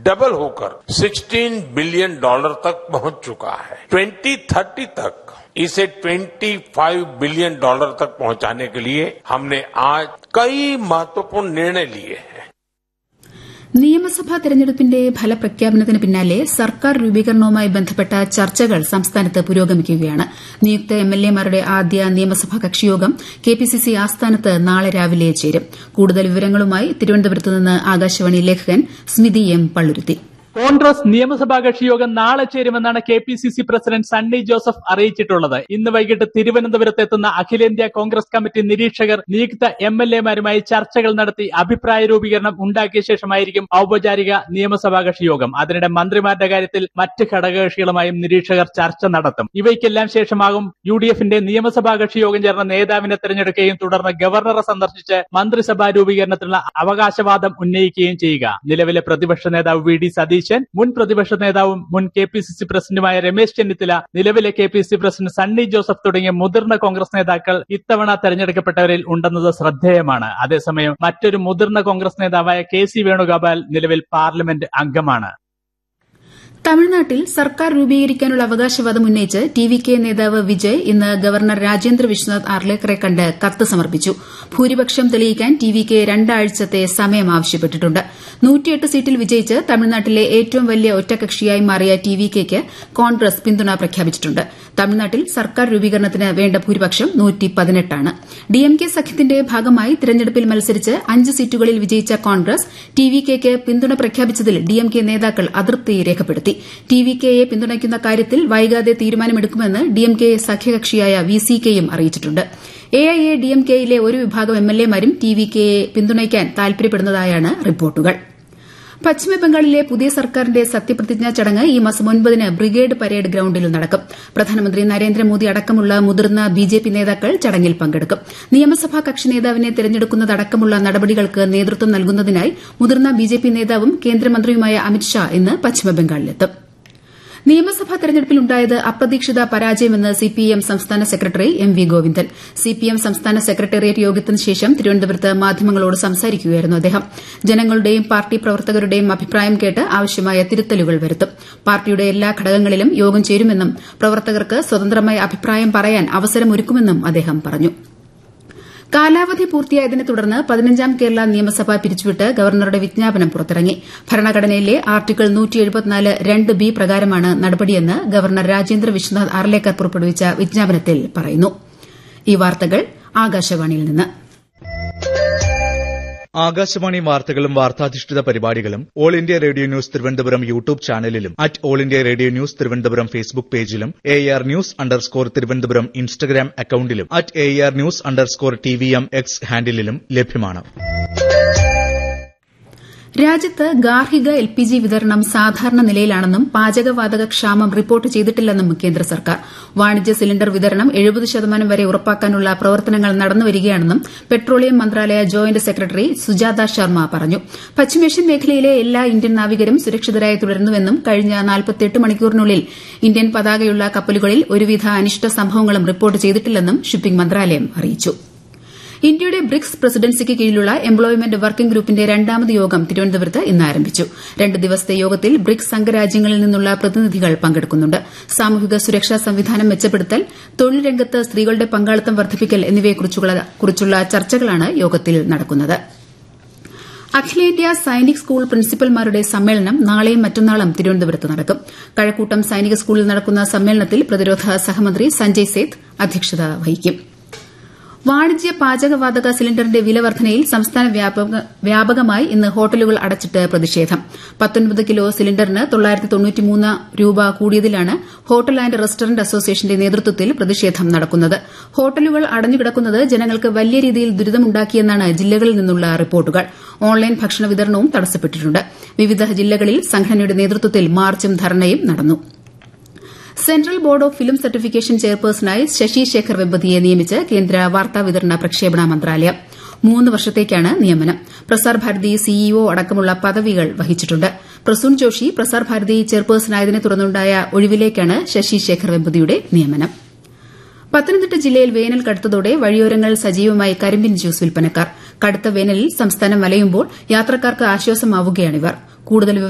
double होकर 16 billion dollar तक पहुंच चुका है 2030 तक इसे 25 बिलियन डॉलर तक पहुंचाने के लिए हमने आज कई महत्वपूर्ण निर्णय लिए हैं നിയമസഭാ തെരഞ്ഞെടുപ്പിന്റെ ഫലപ്രഖ്യാപനത്തിന് പിന്നാലെ സർക്കാർ രൂപീകരണവുമായി ബന്ധപ്പെട്ട ചർച്ചകൾ സംസ്ഥാനത്ത് പുരോഗമിക്കുകയാണ് നിയുക്ത എംഎൽഎമാരുടെ ആദ്യ നിയമസഭാ കക്ഷിയോഗം കെപിസിസി ആസ്ഥാനത്ത് നാളെ രാവിലെ ചേരും കൂടുതൽ വിവരങ്ങളുമായി തിരുവനന്തപുരത്ത് നിന്ന് ആകാശവാണി ലേഖകൻ സ്മിതി എം പള്ളുരുത്തി കോൺഗ്രസ് നിയമസഭാ കക്ഷിയോഗം നാളെ ചേരുമെന്നാണ് K P C C president Sunny Joseph അറിയിച്ചിട്ടുള്ളത് ഇന്ന് വൈകിട്ട് തിരുവനന്തപുരത്ത് എത്തുന്ന അഖിലേന്ത്യാ കോൺഗ്രസ് കമ്മിറ്റി നിരീക്ഷകർ നിയുക്ത എം എൽ എമാരുമായി ചർച്ചകൾ നടത്തി അഭിപ്രായ രൂപീകരണം ഉണ്ടാക്കിയ ശേഷമായിരിക്കും ഔപചാരിക നിയമസഭാ കക്ഷിയോഗം അതിനിടെ മന്ത്രിമാരുടെ കാര്യത്തിൽ മറ്റ് ഘടകകക്ഷികളുമായും നിരീക്ഷകർ ചർച്ച നടത്തും ഇവയ്ക്കെല്ലാം ശേഷമാകും യു ഡി എഫിന്റെ നിയമസഭാ കക്ഷിയോഗം ചേർന്ന നേതാവിനെ തെരഞ്ഞെടുക്കുകയും തുടർന്ന് ഗവർണറെ സന്ദർശിച്ച് മന്ത്രിസഭാ രൂപീകരണത്തിനുള്ള അവകാശവാദം ഉന്നയിക്കുകയും ചെയ്യുക നിലവിലെ പ്രതിപക്ഷ നേതാവ് വി ഡി സതീശൻ മുൻ പ്രതിപക്ഷ നേതാവും മുൻ കെ പി സി സി പ്രസിഡന്റുമായ രമേശ് ചെന്നിത്തല നിലവിലെ K P C C president Sunny Joseph തുടങ്ങിയ മുതിർന്ന കോൺഗ്രസ് നേതാക്കൾ ഇത്തവണ തെരഞ്ഞെടുക്കപ്പെട്ടവരിൽ ഉണ്ടെന്നത് ശ്രദ്ധേയമാണ് അതേസമയം മറ്റൊരു മുതിർന്ന കോൺഗ്രസ് നേതാവായ കെ സി വേണുഗോപാൽ നിലവിൽ പാർലമെന്റ് അംഗമാണ് തമിഴ്നാട്ടിൽ സർക്കാർ രൂപീകരിക്കാനുള്ള അവകാശവാദം ഉന്നയിച്ച് ടി വി കെ നേതാവ് വിജയ് ഇന്ന് ഗവർണർ രാജേന്ദ്ര വിശ്വനാഥ് ആർലേക്കറെ കണ്ട് കത്ത് സമർപ്പിച്ചു ഭൂരിപക്ഷം തെളിയിക്കാൻ ടി വി കെ രണ്ടാഴ്ചത്തെ സമയം ആവശ്യപ്പെട്ടിട്ടുണ്ട് നൂറ്റിയെട്ട് സീറ്റിൽ വിജയിച്ച് തമിഴ്നാട്ടിലെ ഏറ്റവും വലിയ ഒറ്റകക്ഷിയായി മാറിയ ടി വി കെയ്ക്ക് കോൺഗ്രസ് പിന്തുണ പ്രഖ്യാപിച്ചിട്ടുണ്ട് തമിഴ്നാട്ടിൽ സർക്കാർ രൂപീകരണത്തിന് വേണ്ട ഭൂരിപക്ഷം ആണ് ഡി എം കെ സഖ്യത്തിന്റെ ഭാഗമായി തിരഞ്ഞെടുപ്പിൽ മത്സരിച്ച് അഞ്ച് സീറ്റുകളിൽ വിജയിച്ച കോൺഗ്രസ് ടി വി കെയ്ക്ക് പിന്തുണ പ്രഖ്യാപിച്ചതിൽ ഡി എം കെ നേതാക്കൾ അതൃപ്തി രേഖപ്പെടുത്തി ടി വി കെയെ പിന്തുണയ്ക്കുന്ന കാര്യത്തിൽ വൈകാതെ തീരുമാനമെടുക്കുമെന്ന് ഡി എം കെ സഖ്യകക്ഷിയായ വി സി കെയും അറിയിച്ചിട്ടുണ്ട് A I A D M കെയിലെ ഒരു വിഭാഗം എം എൽ എമാരും ടി വി കെയെ പിന്തുണയ്ക്കാൻ താൽപര്യപ്പെടുന്നതായാണ് റിപ്പോർട്ടുകൾ പശ്ചിമബംഗാളിലെ പുതിയ സർക്കാരിന്റെ സത്യപ്രതിജ്ഞാ ചടങ്ങ് ഈ മാസം ഒൻപതിന് ബ്രിഗേഡ് പരേഡ് ഗ്രൌണ്ടിൽ നടക്കും പ്രധാനമന്ത്രി നരേന്ദ്രമോദി അടക്കമുള്ള മുതിർന്ന ബിജെപി നേതാക്കൾ ചടങ്ങിൽ പങ്കെടുക്കും നിയമസഭാ കക്ഷി നേതാവിനെ തെരഞ്ഞെടുക്കുന്നതടക്കമുള്ള നടപടികൾക്ക് നേതൃത്വം നൽകുന്നതിനായി മുതിർന്ന ബിജെപി നേതാവും കേന്ദ്രമന്ത്രിയുമായ അമിത്ഷാ ഇന്ന് പശ്ചിമബംഗാളിലെത്തും നിയമസഭാ തെരഞ്ഞെടുപ്പിൽ ഉണ്ടായത് അപ്രതീക്ഷിത പരാജയമെന്ന് സിപിഎം സംസ്ഥാന secretary M V Govindan CPM സംസ്ഥാന സെക്രട്ടേറിയറ്റ് യോഗത്തിന് ശേഷം തിരുവനന്തപുരത്ത് മാധ്യമങ്ങളോട് സംസാരിക്കുകയായിരുന്നു അദ്ദേഹം ജനങ്ങളുടെയും പാർട്ടി പ്രവർത്തകരുടെയും അഭിപ്രായം കേട്ട് ആവശ്യമായ തിരുത്തലുകൾ വരുത്തും പാർട്ടിയുടെ എല്ലാ ഘടകങ്ങളിലും യോഗം ചേരുമെന്നും പ്രവർത്തകർക്ക് സ്വതന്ത്രമായി അഭിപ്രായം പറയാൻ അവസരമൊരുക്കുമെന്നും അദ്ദേഹം പറഞ്ഞു കാലാവധി പൂർത്തിയായതിനെ തുടർന്ന് പതിനഞ്ചാം കേരള നിയമസഭ പിരിച്ചുവിട്ട് ഗവർണറുടെ വിജ്ഞാപനം പുറത്തിറങ്ങി ഭരണഘടനയിലെ ആർട്ടിക്കിൾ രണ്ട് ബി പ്രകാരമാണ് നടപടിയെന്ന് ഗവർണർ രാജേന്ദ്ര വിശ്വനാഥ് ആർലേക്കർ പുറപ്പെടുവിച്ച വിജ്ഞാപനത്തിൽ പറയുന്നു ഈ വാർത്തകൾ ആകാശവാണിയിൽ നിന്ന് ആകാശവാണി വാർത്തകളും വാർത്താധിഷ്ഠിത പരിപാടികളും all India radio news Thiruvananthapuram YouTube ചാനലിലും at all India radio news Thiruvananthapuram Facebook പേജിലും A R news underscore Thiruvananthapuram Instagram അക്കൌണ്ടിലും at A R news underscore T V M X ഹാൻഡിലും ലഭ്യമാണ് രാജ്യത്ത് ഗാർഹിക എൽ പി ജി വിതരണം സാധാരണ നിലയിലാണെന്നും പാചകവാതക ക്ഷാമം റിപ്പോർട്ട് ചെയ്തിട്ടില്ലെന്നും കേന്ദ്ര സർക്കാർ വാണിജ്യ സിലിണ്ടർ വിതരണം എഴുപത് ശതമാനം വരെ ഉറപ്പാക്കാനുള്ള പ്രവർത്തനങ്ങൾ നടന്നുവരികയാണെന്നും പെട്രോളിയം മന്ത്രാലയ ജോയിന്റ് സെക്രട്ടറി സുജാത ശർമ്മ പറഞ്ഞു പശ്ചിമേഷ്യൻ മേഖലയിലെ എല്ലാ ഇന്ത്യൻ നാവികരും സുരക്ഷിതരായി തുടരുന്നുവെന്നും കഴിഞ്ഞ മണിക്കൂറിനുള്ളിൽ ഇന്ത്യൻ പതാകയുള്ള കപ്പലുകളിൽ ഒരുവിധ അനിഷ്ട സംഭവങ്ങളും റിപ്പോർട്ട് ചെയ്തിട്ടില്ലെന്നും ഷിപ്പിംഗ് മന്ത്രാലയം അറിയിച്ചു ഇന്ത്യയുടെ ബ്രിക്സ് പ്രസിഡൻസിക്ക് കീഴിലുള്ള എംപ്ലോയ്മെന്റ് വർക്കിംഗ് ഗ്രൂപ്പിന്റെ രണ്ടാമത് യോഗം തിരുവനന്തപുരത്ത് ഇന്ന് ആരംഭിച്ചു രണ്ട് ദിവസത്തെ യോഗത്തിൽ ബ്രിക്സ് അംഗരാജ്യങ്ങളിൽ നിന്നുള്ള പ്രതിനിധികൾ പങ്കെടുക്കുന്നുണ്ട് സാമൂഹിക സുരക്ഷാ സംവിധാനം മെച്ചപ്പെടുത്തൽ തൊഴിൽ രംഗത്ത് സ്ത്രീകളുടെ പങ്കാളിത്തം വർദ്ധിപ്പിക്കൽ എന്നിവയെക്കുറിച്ചുള്ള ചർച്ചകളാണ് യോഗത്തിൽ നടക്കുന്നത് അഖിലേന്ത്യാ സൈനിക് സ്കൂൾ പ്രിൻസിപ്പൽമാരുടെ സമ്മേളനം നാളെയും മറ്റന്നാളും തിരുവനന്തപുരത്ത് നടക്കും കഴക്കൂട്ടം സൈനിക സ്കൂളിൽ നടക്കുന്ന സമ്മേളനത്തിൽ പ്രതിരോധ സഹമന്ത്രി സഞ്ജയ് സേത്ത് അധ്യക്ഷത വഹിക്കും വാണിജ്യ പാചകവാതക സിലിണ്ടറിന്റെ വില വർധനയിൽ സംസ്ഥാന വ്യാപകമായി ഇന്ന് ഹോട്ടലുകൾ അടച്ചിട്ട് പ്രതിഷേധം കിലോ സിലിണ്ടറിന് രൂപ കൂടിയതിലാണ് ഹോട്ടൽ ആന്റ് റെസ്റ്റോറന്റ് അസോസിയേഷന്റെ നേതൃത്വത്തിൽ പ്രതിഷേധം നടക്കുന്നത് ഹോട്ടലുകൾ അടഞ്ഞുകിടക്കുന്നത് ജനങ്ങൾക്ക് വലിയ രീതിയിൽ ദുരിതമുണ്ടാക്കിയെന്നാണ് ജില്ലകളിൽ നിന്നുള്ള റിപ്പോർട്ടുകൾ ഓൺലൈൻ ഭക്ഷണ വിതരണവും തടസ്സപ്പെട്ടിട്ടുണ്ട് വിവിധ ജില്ലകളിൽ സംഘടനയുടെ നേതൃത്വത്തിൽ മാർച്ചും ധർണയും നടന്നു central board of film certification ചെയർപേഴ്സണായി ശശി ശേഖർ വെമ്പതിയെ നിയമിച്ച് കേന്ദ്ര വാർത്താവിതരണ പ്രക്ഷേപണ മന്ത്രാലയം മൂന്ന് വർഷത്തേക്കാണ് നിയമനം പ്രസാർ ഭാരതി സിഇഒ അടക്കമുള്ള പദവികൾ വഹിച്ചിട്ടുണ്ട് പ്രസൂൺ ജോഷി പ്രസാർ ഭാരതി ചെയർപേഴ്സണായതിനെ തുടർന്നുണ്ടായ ഒഴിവിലേക്കാണ് ശശി ശേഖർ വെമ്പതിയുടെ നിയമനം പത്തനംതിട്ട ജില്ലയിൽ വേനൽ കടുത്തതോടെ വഴിയോരങ്ങൾ സജീവമായി കരിമ്പിൻ ജ്യൂസ് വിൽപ്പനക്കാർ കടുത്ത വേനലിൽ സംസ്ഥാനം വലയുമ്പോൾ യാത്രക്കാർക്ക് ആശ്വാസമാവുകയാണിവർ കൂടുതൽ